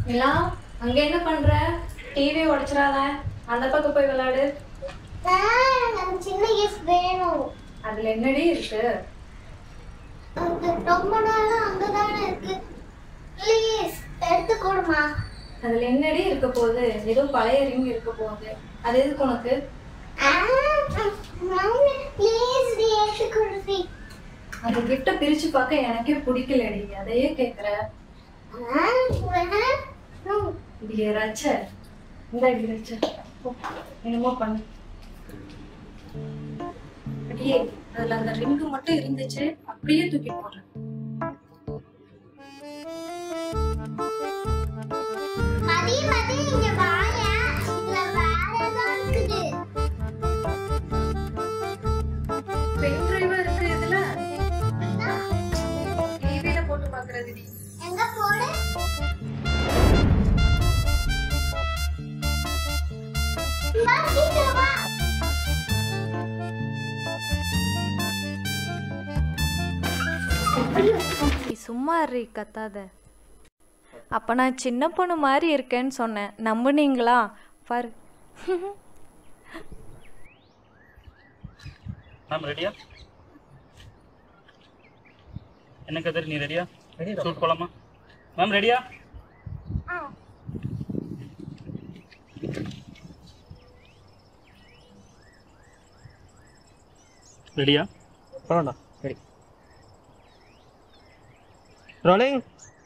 நிலா அங்க என்ன பண்ற டிவி உடைச்சிடாத அந்த பக்கம் போய் விளையாடு எனக்கு சின்ன கிஃப்ட் வேணும் அதுல என்னடி இருக்கு அது ரொம்ப நாளா அங்கதானே இருக்கு ப்ளீஸ் எடுத்து கொடுமா அதுல என்னடி இருக்க போகுது ஏதோ பழைய ரிங் இருக்க போகுது அது எதுக்கு உனக்கு ப்ளீஸ் நீ எடுத்து கொடுதி அந்த கிஃப்ட பிரிச்சு பார்க்க எனக்கே பிடிக்கலடி அதையே கேக்குற இது ரச்ச இந்த அடி ரச்ச போ, என்னமோ பண்ணு அடியே அதுல அந்த ரிங்கு மட்டும் இருந்துச்சு அப்படியே தூக்கி போடுறேன் மதி மதி இங்க வாயா இதுல வேற ஏதோ இருக்குது பென் டிரைவா இருக்கு இதுல டிவில போட்டு பாக்குறது எங்க போடு வா, சீக்கிரம் வா. நீ சும்மா இரு கத்தாத அப்போ நான் சின்ன பொண்ணு மாதிரி இருக்கேன்னு சொன்னேன் நம்புனீங்களா பாரு மேம் ரெடியா என்ன கதிர் நீ ரெடியா ஷூட் போலாமா மேம் ரெடியா ரெடியா போலாம்டா ready rolling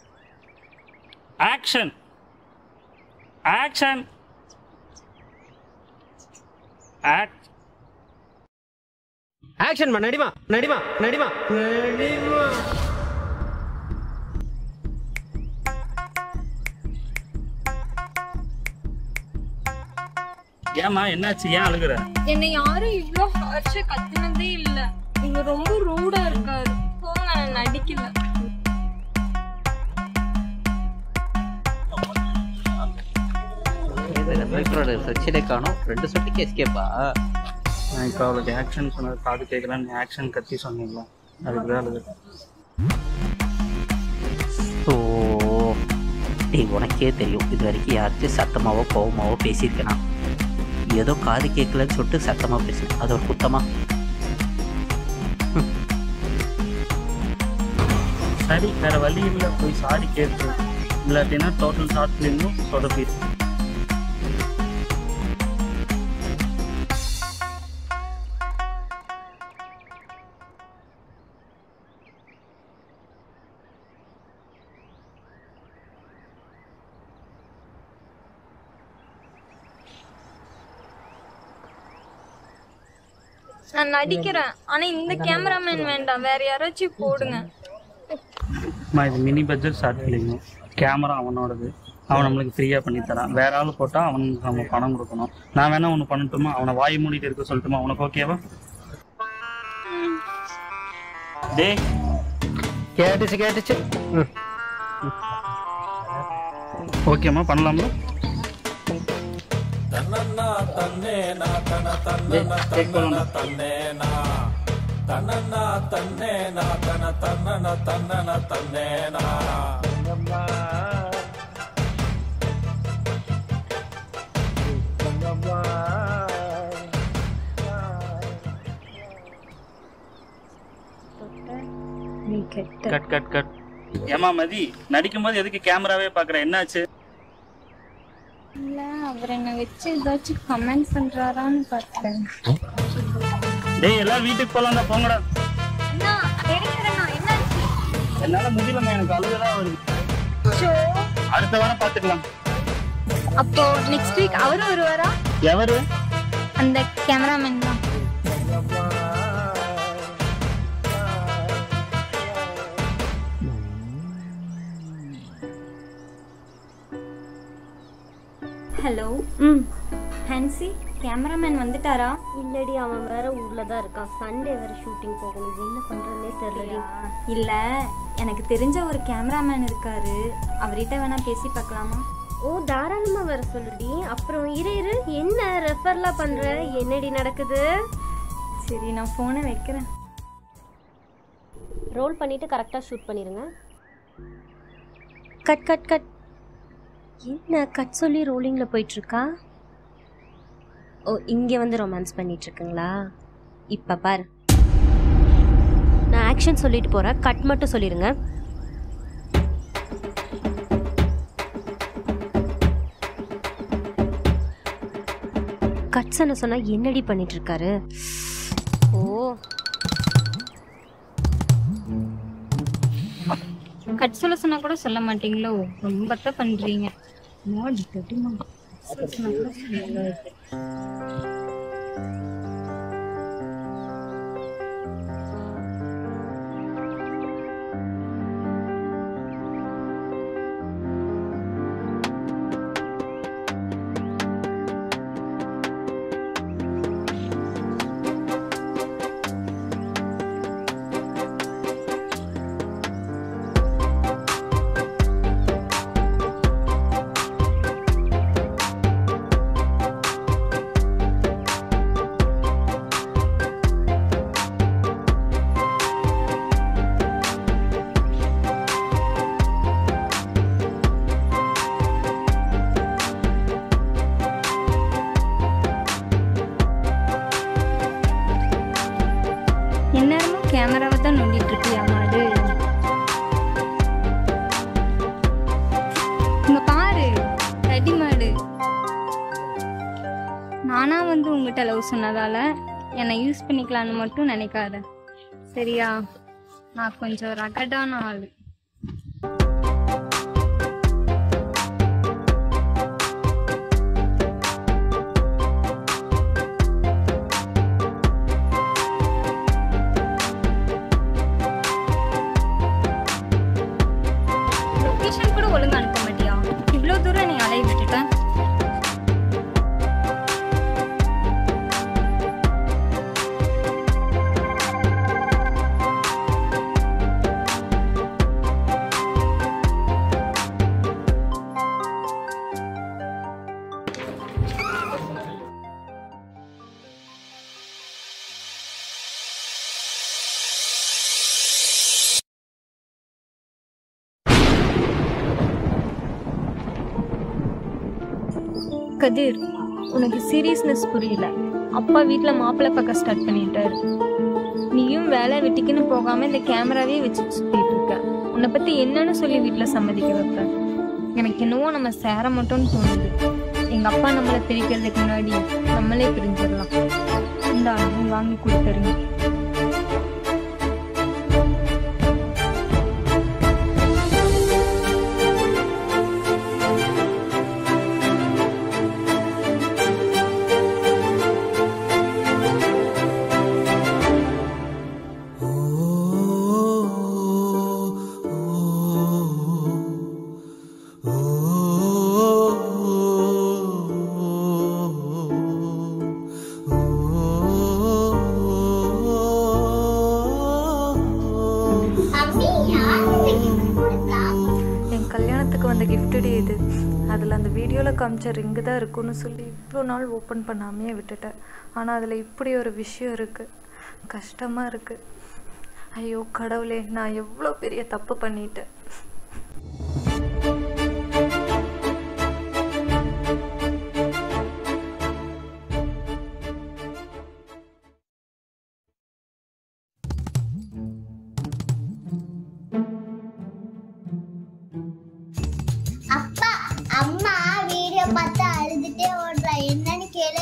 action action act action மா நடிமா நடிமா நடிமா நடிமா ஏம்மா என்னாச்சு ஏன் அழுகுற என்னை யாரும் இவ்ளோ ஹார்ஷா கத்துனதே இல்ல இங்க ரொம்ப ரூடா இருக்காரு போங்க நான் நடிக்கல டைரக்டரோட பிரச்சனை காணும் ரெண்டு சொட்டுக்கு எஸ்கேப்பா நான் இப்போ அவளுக்கு ஆக்ஷன் சொன்னது காது கேட்கலன்னு ஆக்ஷன் கத்தி சொன்னீங்களா அதுக்கு தான் அழுகுற ஸோ டேய் உனக்கே தெரியும் இது வரைக்கும் யாராச்சும் சத்தமாவோ கோவமாவோ பேசியிருக்கேனா ஏதோ காது கேட்கலன்னு சொல்லிட்டு சத்தமாக பேசு அது ஒரு குத்தமா சரி வேற வழி இல்லை போய் சாரி கேட்டு இல்லாட்டினா டோட்டல் ஷார்ட் ஃபிலிமும் சொதப்பி நான் நடிக்கிறேன் ஆனா இந்த கேமராமேன் வேண்டாம் வேற யாராச்சும் போடுங்க அம்மா இது mini budget short film camera அவனோடது அவன் நம்மளுக்கு ஃப்ரீயாக பண்ணி தரான் வேற ஆள் போட்டால் அவனுக்கு நம்ம பணம் கொடுக்கணும் நான் வேணா ஒன்று பண்ணட்டுமா அவனை வாய் மூடிட்டு இருக்க சொல்லட்டுமா உனக்கு ஓகேவா டேய் கேட்டுச்சு கேட்டுச்சு ம் ஓகேம்மா பண்ணலாமா டேய், take போலாமா? நீ கெட்ட கட் கட் கட் ஏமா மதி நடிக்கும்போது எதுக்கு கேமராவே பார்க்குற என்னாச்சு இல்ல அவர் என்ன வச்சு ஏதாச்சும் கமெண்ட் பண்றாரான்னு பார்த்தேன் டேய் எல்லாரும் வீட்டுக்கு போலாம் தான் போங்கடா அண்ணா எடுக்கிறேண்ணா என்னாச்சு என்னால முடியலம்மா எனக்கு அழுகதான் வருது ஷோ அடுத்த வாரம் பார்த்துக்கலாம் அப்போ நெக்ஸ்ட் வீக் அவரும் வருவாரா எவரு அந்த கேமராமேன் தான் ஹலோ ம் ஹான்சி கேமராமேன் வந்துட்டாரா இல்லடி அவன் வேற ஊர்ல தான் இருக்கான் சண்டே வேற ஷூட்டிங் போகணும் என்ன பண்றதுனே தெரியலடி இல்ல எனக்கு தெரிஞ்ச ஒரு கேமராமேன் இருக்காரு அவர்கிட்ட வேணா பேசி பார்க்கலாமா ஓ தாராளமா வர சொல்லுடி அப்புறம் இரு இரு என்ன ரெஃபர்லாம் பண்ற என்னடி நடக்குது சரி நான் ஃபோனை வைக்கிறேன் ரோல் பண்ணிட்டு கரெக்டா ஷூட் பண்ணிருங்க கட் கட் கட் என்ன கட் சொல்லி ரோலிங்கில் போயிட்டுருக்கா ஓ இங்கே வந்து ரொமான்ஸ் பண்ணிட்டு இருக்குங்களா இப்போ பாரு நான் ஆக்ஷன் சொல்லிட்டு போகிறேன் கட் மட்டும் சொல்லிடுங்க கட்ஸ் என்ன சொன்னா என்னடி பண்ணிட்டு இருக்காரு ஓ கட் சொல்ல சொன்னா கூட சொல்ல மாட்டீங்களோ ரொம்ப தான் பண்றீங்க மாடி கட்டுமா சொல்ல சொன்னா கூட சொல்லல. எந்நேரமும் கேமராவை தான் நோண்டிட்டு இருக்கியா மாடு இங்க பாரு தடி மாடு நானா வந்து உங்ககிட்ட லவ் சொன்னதால என்னை யூஸ் பண்ணிக்கலான்னு மட்டும் நினைக்காத சரியா நான் கொஞ்சம் ரகடான ஆளு லொகேஷன் கூட ஒழுங்கா அனுப்ப மாட்டியா இவ்வளோ தூரம் நீ அலைய விட்டுட்ட கதிர் உனக்கு சீரியஸ்னஸ் புரியல அப்பா வீட்டில் மாப்பிள்ளை பார்க்க ஸ்டார்ட் பண்ணிட்டாரு நீயும் வேலை வெட்டிக்குன்னு போகாம இந்த கேமராவே வச்சு சுத்திட்டு இருக்க உன்னை பத்தி என்னன்னு சொல்லி வீட்டில் சம்மதிக்க வைப்ப எனக்கு என்னவோ நம்ம சேர மட்டும்னு தோணுது எங்க அப்பா நம்மளை பிரிக்கிறதுக்கு முன்னாடி நம்மளே பிரிஞ்சிடலாம் இந்தா நீ வாங்கி கொடுத்துருங்க அம்மி யாருக்கு gift கொடுத்தா என் கல்யாணத்துக்கு வந்த கிஃப்டடி இது அதில் அந்த வீடியோவில் காமிச்ச ரிங்கு தான் இருக்குன்னு சொல்லி இவ்வளோ நாள் ஓப்பன் பண்ணாமையே விட்டுட்டேன் ஆனால் அதில் இப்படி ஒரு விஷயம் இருக்குது கஷ்டமாக இருக்குது ஐயோ கடவுளே நான் எவ்வளோ பெரிய தப்பு பண்ணிட்டேன் அப்பா அம்மா வீடியோ பார்த்து அழுதுட்டே ஓடுறா என்னன்னு கேளு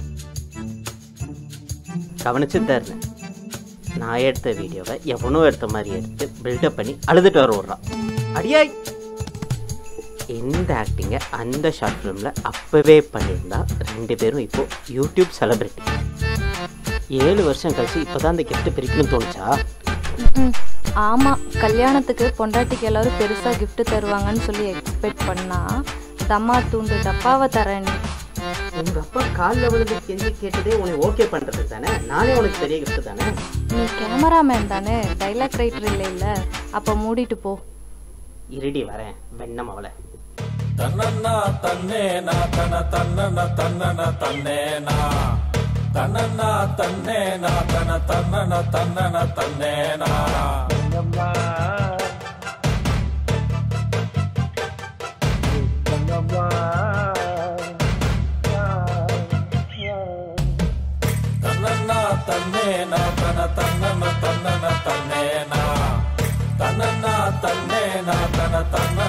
கவனிச்சு தருணேன் நான் எடுத்த வீடியோவை எவனோ எடுத்த மாதிரி எடுத்து பில்டப் பண்ணி அழுதுட்டு வர விட்றான் அடியாய் இந்த ஆக்டிங்கை அந்த ஷார்ட் ஃபிலிமில் அப்போவே பண்ணியிருந்தா ரெண்டு பேரும் இப்போ யூடியூப் செலிப்ரிட்டி ஏழு வருஷம் கழிச்சு இப்போ தான் அந்த கிஃப்ட் பிரிக்கணும்னு தோணுச்சா ம் ஆமாம் கல்யாணத்துக்கு பொண்டாட்டிக்கு எல்லாரும் பெருசாக gift தருவாங்கன்னு சொல்லி எக்ஸ்பெக்ட் பண்ணா தம்மா தூண்டு டப்பாவை தரேன் நீ உங்கள் அப்பா காலில் விழுந்து கெஞ்சி கேட்டதே உனக்கு ஓகே பண்ணுறது தானே நானே உனக்கு பெரிய கிஃப்ட் தானே நீ கேமராமேன் தானே டைலாக் ரைட்டர் இல்லை இல்லை அப்போ மூடிட்டு போ இருடி வரேன் வெண்ணம் அவளை தன்னன்னா தன்னேனா தன தன்னன தன்னன தன்னேனா தன்னன்னா தன்னேனா தன தன்னன தன்னன தன்னேனா தங்கம்மா na tana tana